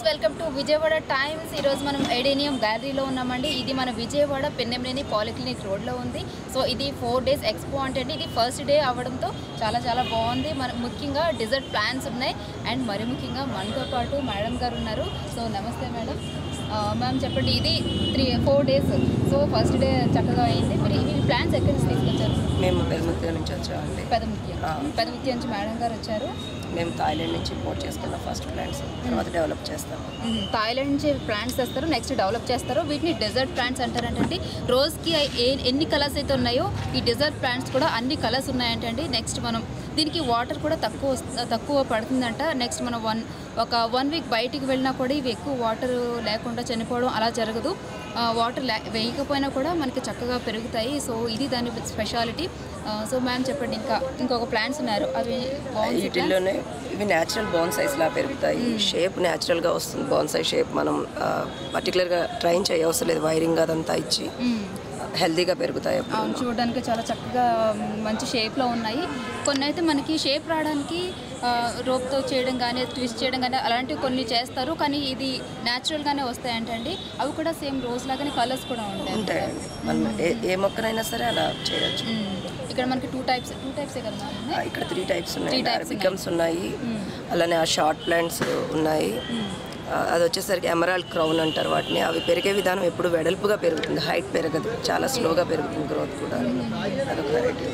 Welcome to Vijayawada times ఈరోజు మనం adenium గ్యాలరీలో ఉన్నామండి ఇది మన విజయవాడ పెన్నెమనేని పాలిక్లినిక్ రోడ్లో ఉంది సో ఇది ఫోర్ డేస్ ఎక్స్పో అంటే అండి ఇది ఫస్ట్ డే అవ్వడంతో చాలా చాలా బాగుంది మన ముఖ్యంగా డిజర్ట్ ప్లాన్స్ ఉన్నాయి అండ్ మరి ముఖ్యంగా మనతో పాటు మేడం గారు ఉన్నారు సో నమస్తే మేడం మ్యామ్ చెప్పండి ఇది three four days so first day చక్కగా అయింది మీరు ఈ ప్లాన్స్ ఎక్కడి నుంచి తీసుకొచ్చారు మేము పెరుముత్తి నుంచి వచ్చామండి పెదముత్యం ఆ. పెదముత్యం నుంచి మేడం గారు వచ్చారు మేము థాయిలాండ్ నుంచి ఇంపోర్ట్ చేసుకున్న ఫస్ట్ ప్లాంట్స్ తర్వాత డెవలప్ చేస్తాము మ్మ్. థాయిలాండ్ నుంచి ప్లాంట్స్ తెస్తారు నెక్స్ట్ డెవలప్ చేస్తారు వీటిని డెజర్ట్ ప్లాంట్స్ అంటారంటండి రోజుకి ఏ ఎన్ని కలర్స్ అయితే ఉన్నాయో ఈ డెజర్ట్ ప్లాంట్స్ కూడా అన్ని కలర్స్ ఉన్నాయంటండి నెక్స్ట్ మనం దీనికి వాటర్ కూడా తక్కువ వస్తు- తక్కువ పడుతుందంట నెక్స్ట్ మనం వన్ ఒక వన్ వీక్ బయటికి వెళ్ళినా కూడా ఇవి ఎక్కువ వాటర్ లేకుండా చనిపోవడం అలా జరగదు వాటర్ లే వేయకపోయినా కూడా మనకి చక్కగా పెరుగుతాయి సో ఇది దాని స్పెషాలిటీ సో మ్యామ్ చెప్పండి ఇంకా ఇంకొక ప్లాంట్స్ ఉన్నారు అవి బాగుంది వీటిల్లోనే ఇవి న్యాచురల్ బోన్సైస్ లా పెరుగుతాయి షేప్ న్యాచురల్గా వస్తుంది బోన్సై షేప్ మనం పర్టికులర్గా ట్రైన్ చేయవసరం లేదు వైరింగ్ అదంతా ఇచ్చి హెల్తీగా పెరుగుతాయి అప్పుడు అవును చూడడానికి చాలా చక్కగా మ్, మంచి షేప్లో ఉన్నాయి కొన్ని అయితే మనకి షేప్ రావడానికి ఆ, రోప్తో చేయడం కానీ ట్విస్ట్ చేయడం కానీ అలాంటివి కొన్ని చేస్తారు కానీ ఇది న్యాచురల్గానే వస్తాయంటండి అవి కూడా సేమ్ రోజ్ లాగానే కలర్స్ కూడా ఉంటాయి ఉంటాయండి మనం ఏ ఏ మొక్కనైనా సరే అలా చేయొచ్చు మ్, ఇక్కడ మనకి టూ టైప్స్ టూ టైప్సే కదా మ్యామ్ ఆ, ఉన్నాయి? ఇక్కడ త్రీ టైప్స్ Three ఉన్నాయి types అరబికమ్స్ ఉన్నాయి మ్, అలానే ఆ షార్ట్ ప్లాంట్స్ ఉన్నాయి మ్. ఆ, అది వచ్చేసరికి ఎమరాల్డ్ క్రౌన్ అంటారు వాటిని అవి పెరిగే విధానం ఎప్పుడు వెడల్పుగా పెరుగుతుంది హైట్ పెరగదు చాలా స్లోగా పెరుగుతుంది గ్రోత్ కూడా అదొక variety.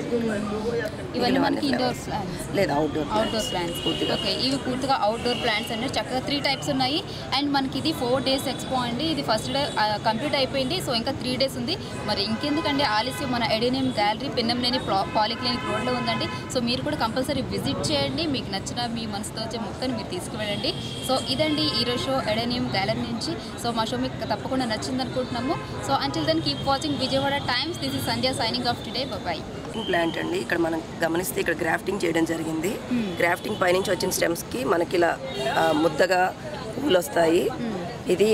ఇవన్నీ మనకి flowers. ఇండోర్ ప్లాంట్స్ లేదు అవుట్డోర్ అవుట్డోర్ ప్లాంట్స్ పూర్తిగా ఓకే ఇవి పూర్తిగా అవుట్డోర్ ప్లాంట్స్ అండి చక్కగా త్రీ టైప్స్ ఉన్నాయి అండ్ మనకి ఇది ఫోర్ డేస్ ఎక్స్పో అండి ఇది ఫస్ట్ డే కంప్లీట్ అయిపోయింది సో ఇంకా త్రీ డేస్ ఉంది మరి ఇంకెందుకండి ఆలస్యం మన ఎడేనియం గ్యాలరీ పిన్నంలేని పాలిక్లినిక్ రోడ్లో ఉందండి సో మీరు కూడా కంపల్సరీ విజిట్ చేయండి మీకు నచ్చిన మీ మనసుతో వచ్చే మొక్కని మీరు తీసుకువెళ్ళండి సో ఇదండి ఈరోజు షో ఎడేనియం గ్యాలరీ నుంచి సో మా షో మీకు తప్పకుండా నచ్చింది అనుకుంటున్నాము so until then keep watching Vijayawada Times this is Sandhya signing off today bye plant అండి ఇక్కడ మనం గమనిస్తే ఇక్కడ గ్రాఫ్టింగ్ చేయడం జరిగింది Hmm. గ్రాఫ్టింగ్ పైనుంచి వచ్చిన స్టెమ్స్ కి మనకి ఇలా ఆ, ముద్దగా పూలు వస్తాయి ఇది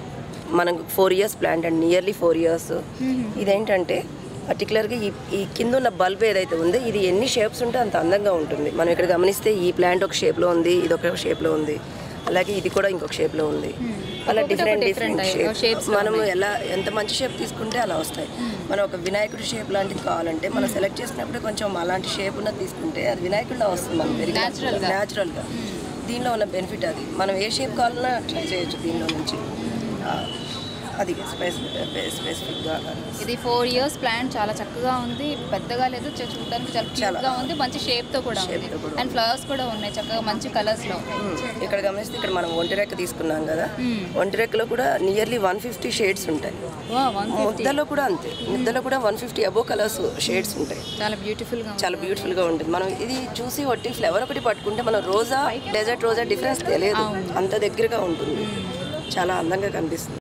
మనకు ఫోర్ ఇయర్స్ ప్లాంట్ అండి నియర్లీ ఫోర్ ఇయర్స్ ఇదేంటంటే పర్టికులర్గా ఈ ఈ కింద ఉన్న బల్బ్ ఏదైతే ఉందో ఇది ఎన్ని షేప్స్ ఉంటే అంత అందంగా ఉంటుంది మనం ఇక్కడ గమనిస్తే ఈ ప్లాంట్ ఒక షేప్లో ఉంది ఇది ఒక షేప్లో ఉంది అలాగే ఇది కూడా ఇంకొక షేప్లో ఉంది అలా ఒక్కొక్కటి డిఫరెంట్ ఒక డిఫరెంట్ different షేప్స్ shapes లో మనము ఎలా ఎంత మంచి షేప్ తీసుకుంటే అలా వస్తాయి మనం ఒక వినాయకుడి షేప్ లాంటిది కావాలంటే మనం సెలెక్ట్ చేసినప్పుడు కొంచెం అలాంటి షేప్ ఉన్నది తీసుకుంటే అది వినాయకుడిలో వస్తుంది మనం Natural గా. న్యాచురల్గా దీనిలో ఉన్న బెనిఫిట్ అది మనం ఏ షేప్ కావాలన్నా ట్రై చేయొచ్చు దీనిలో నుంచి ఆ, అది స్పెసిఫిక్ స్పెసిఫిక్గా ఇది ఫోర్ ఇయర్స్ ప్లాంట్ చాలా చక్కగా ఉంది పెద్దగా లేదు చూ- చూడడానికి చాలా క్యూట్ చాలా. గా ఉంది మంచి షేప్ తో కూడా Shape ఉంది తో కూడా అండ్ ఫ్లవర్స్ కూడా ఉన్నాయి చక్కగా మంచి కలర్స్ లో ఇక్కడ గమనిస్తే ఇక్కడ మనం ఒంటి రెక్క తీసుకున్నాం కదా Hmm. ఒంటి రెక్కలో కూడా నియర్లీ వన్ ఫిఫ్టీ షేడ్స్ ఉంటాయి వా వన్ ముద్దలో కూడా అంతే ముద్దలో కూడా one fifty above colours shades ఉంటాయి చాలా బ్యూటిఫుల్ గా ఉంది చాలా బ్యూటిఫుల్ గా ఉంటుంది మనం ఇది చూసి ఒట్టి ఫ్లవర్ ఒకటి పట్టుకుంటే మనం రోజా డెజర్ట్ రోజా డిఫరెన్స్ తెలియదు అంత దగ్గరగా ఉంటుంది చాలా అందంగా కనిపిస్తుంది